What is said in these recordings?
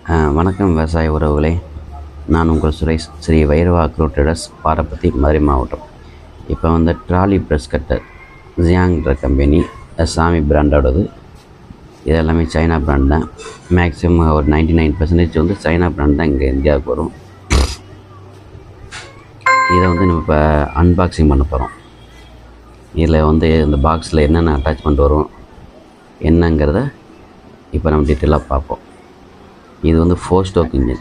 அஹ், வணக்கம் விவசாய உறவுகளே நான் உங்கள் சுரேஷ் ஸ்ரீ வைரவா அக்ரோ ட்ரேடர்ஸ் பாரப்பத்தி மதுரை மாவட்டம் இப்போ வந்து ட்ராலி ப்ரெஸ் கட்டர் ஜியாங்ன்ற கம்பெனி அஹ், சாமி பிராண்டோடது இது எல்லாமே சைனா பிராண்ட் தான் மேக்ஸிமம் ஒரு 99% நைன் பர்சன்டேஜ் வந்து சைனா பிராண்ட் தான் இங்கே இந்தியாவுக்கு வரும் இதை வந்து நம்ம இப்போ அன்பாக்சிங் பண்ண போகிறோம் இதில் வந்து இந்த பாக்ஸில் என்னென்ன அட்டாச்மெண்ட் வரும் என்னங்கிறத இப்போ நம்ம டீட்டெயிலாக பார்ப்போம் இது வந்து four stroke engine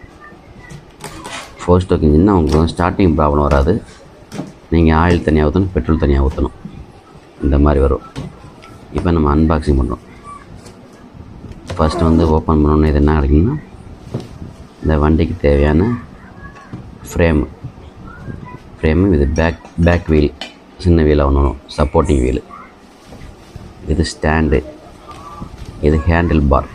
four stroke இன்ஜின்னா உங்களுக்கு வந்து ஸ்டார்டிங் ப்ராப்ளம் வராது நீங்கள் ஆயில் தனியாக ஊற்றணும் பெட்ரோல் தனியாக ஊற்றணும் இந்த மாதிரி வரும் இப்போ நம்ம அன்பாக்சிங் பண்ணுறோம் ஃபஸ்ட்டு வந்து ஓப்பன் பண்ணோன்னே இது என்ன கிடைக்குன்னா இந்த வண்டிக்கு தேவையான ஃப்ரேமு ஃப்ரேமு இது பேக் பேக் வீல் சின்ன வீலாக ஒன்று வரும் சப்போர்ட்டிங் வீல் இது ஸ்டாண்டு இது ஹேண்டில் பார்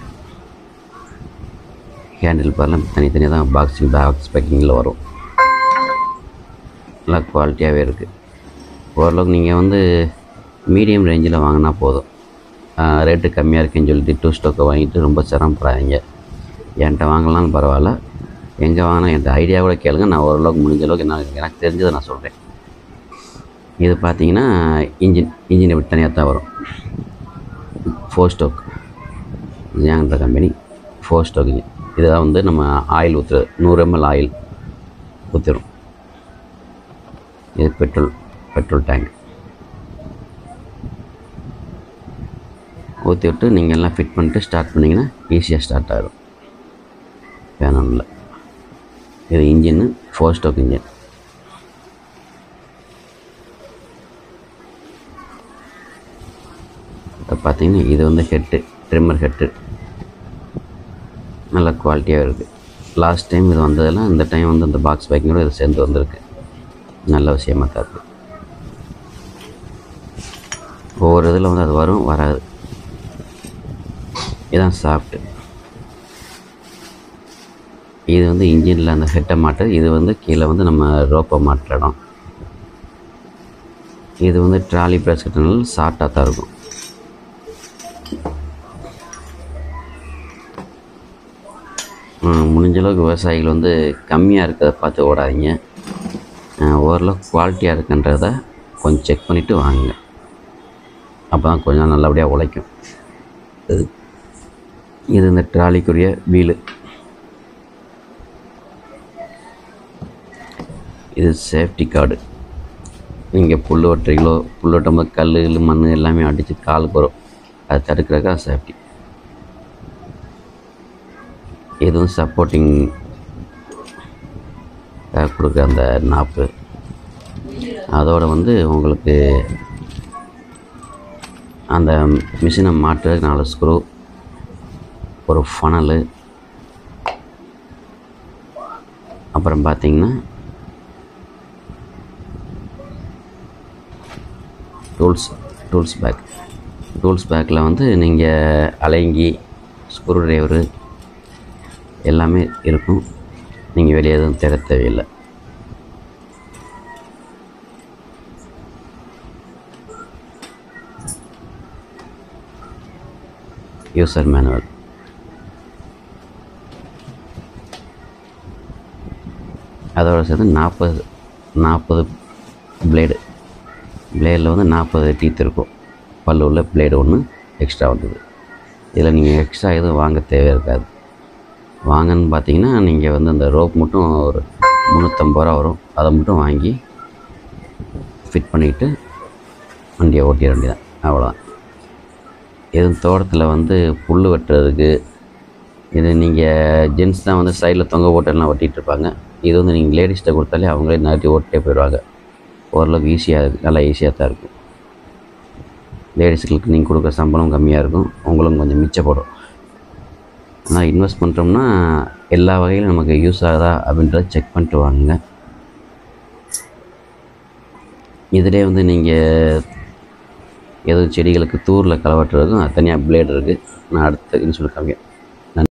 ஹேண்டில் பார்லாம் தனித்தனியாக தான் பாக்ஸிங் பாக்ஸ் பேக்கிங்கில் வரும் நல்லா குவாலிட்டியாகவே இருக்குது ஓரளவுக்கு நீங்கள் வந்து மீடியம் ரேஞ்சில் வாங்கினா போதும் ரேட்டு கம்மியாக இருக்குன்னு சொல்லிட்டு டூ ஸ்டோக்கை வாங்கிட்டு ரொம்ப சிரமப்படாதீங்க என்கிட்ட வாங்கலாம்னு பரவாயில்ல எங்கே வாங்கினா என்கிட்ட ஐடியா கூட கேளுங்க நான் ஓரளவுக்கு முடிஞ்ச அளவுக்கு என்ன எனக்கு தெரிஞ்சதை நான் சொல்கிறேன் இது பார்த்தீங்கன்னா இன்ஜின் இன்ஜின் இப்படி தனியாக தான் வரும் ஃபோர் ஸ்டோக் ஜியாங்கிற கம்பெனி ஃபோர் ஸ்டோக் இன்ஜின் இதுதான் வந்து நம்ம ஆயில் ஊற்றுறது நூறு எம்எல் ஆயில் ஊற்றிடும் இது பெட்ரோல் பெட்ரோல் டேங்க் ஊற்றி விட்டு நீங்கள் எல்லாம் ஃபிட் பண்ணிட்டு ஸ்டார்ட் பண்ணிங்கன்னா ஈஸியாக ஸ்டார்ட் ஆகிடும் வேணும்ல இது இன்ஜின்னு ஃபோர் ஸ்டோக் இன்ஜின் இப்போ பார்த்தீங்கன்னா இது வந்து ஹெட்டு ட்ரிம்மர் ஹெட்டு நல்ல குவாலிட்டியாக இருக்குது லாஸ்ட் டைம் இது வந்ததெல்லாம் இந்த டைம் வந்து இந்த பாக்ஸ் பேக்கிங்கோட இது சேர்ந்து வந்திருக்கு நல்ல விஷயமா தான் இருக்குது ஒவ்வொரு இதில் வந்து அது வரும் வராது இதான் சாஃப்ட்டு இது வந்து இன்ஜினில் அந்த ஹெட்டை மாட்டு இது வந்து கீழே வந்து நம்ம ரோப்பை மாட்டுற இடம் இது வந்து ட்ராலி ப்ரெஸ் கட்டினால ஷார்ட்டாக தான் இருக்கும் ம், முடிஞ்ச அளவுக்கு விவசாயிகள் வந்து கம்மியாக இருக்கிறத பார்த்து ஓடாதீங்க அஹ், ஓரளவுக்கு குவாலிட்டியாக இருக்குன்றத கொஞ்சம் செக் பண்ணிவிட்டு வாங்குங்க அப்போ தான் கொஞ்சம் நல்லபடியாக உழைக்கும் இது இது இந்த ட்ராலிக்குரிய வீலு இது சேஃப்டி கார்டு நீங்கள் புல் வெட்டுறீங்களோ புல் வெட்டும்போது கல் கில்லு, மண் எல்லாமே அடித்து காலுக்கு வரும் அது தடுக்கிறக்கா சேஃப்டி இதுவும் சப்போர்ட்டிங் கொடுக்குற அந்த நாப்பு அதோட வந்து உங்களுக்கு அந்த மிஷினை மாட்டுறதுக்கு நாலு ஸ்க்ரூ ஒரு ஃபனலு அப்புறம் பார்த்தீங்கன்னா டூல்ஸ் டூல்ஸ் பேக் டூல்ஸ் பேக்கில் வந்து நீங்கள் அலைங்கி ஸ்க்ரூ டிரைவரு எல்லாமே இருக்கும் நீங்கள் வெளியே எதுவும் தேட தேவையில்லை யூசர் மேனுவல் அதோட சேர்த்து நாற்பது நாற்பது பிளேடு பிளேடில் வந்து நாற்பது டீத் இருக்கும் பல்லு உள்ள பிளேடு ஒன்று எக்ஸ்ட்ரா வந்தது இதில் நீங்கள் எக்ஸ்ட்ரா எதுவும் வாங்க தேவை இருக்காது வாங்கன்னு பார்த்தீங்கன்னா நீங்கள் வந்து அந்த ரோப் மட்டும் ஒரு முந்நூற்றம்பது ரூபா வரும் அதை மட்டும் வாங்கி ஃபிட் பண்ணிக்கிட்டு வண்டியை ஓட்டிட வேண்டியதான் அவ்வளோதான் எதுவும் தோட்டத்தில் வந்து புல் வெட்டுறதுக்கு இது நீங்கள் ஜென்ஸ் தான் வந்து சைடில் தொங்க போட்டெல்லாம் ஒட்டிகிட்டு இருப்பாங்க இது வந்து நீங்கள் லேடிஸ்கிட்ட கொடுத்தாலே அவங்களே நகர்த்தி ஓட்டிட்டே போயிடுவாங்க ஓரளவுக்கு ஈஸியாக இருக்குது நல்லா ஈஸியாக தான் இருக்கும் லேடிஸுகளுக்கு நீங்கள் கொடுக்குற சம்பளம் கம்மியாக இருக்கும் உங்களுக்கு கொஞ்சம் மிச்சப்படும் ஆனால் இன்வெஸ்ட் பண்ணுறோம்னா எல்லா வகையிலும் நமக்கு யூஸ் ஆகுதா அப்படின்றத செக் பண்ணிட்டு வாங்குங்க இதிலே வந்து நீங்கள் எதுவும் செடிகளுக்கு தூரில் களவட்டுறதுக்கும் அது தனியாக பிளேடு இருக்குது நான் அடுத்த சொல்லி காமிக்கிறேன்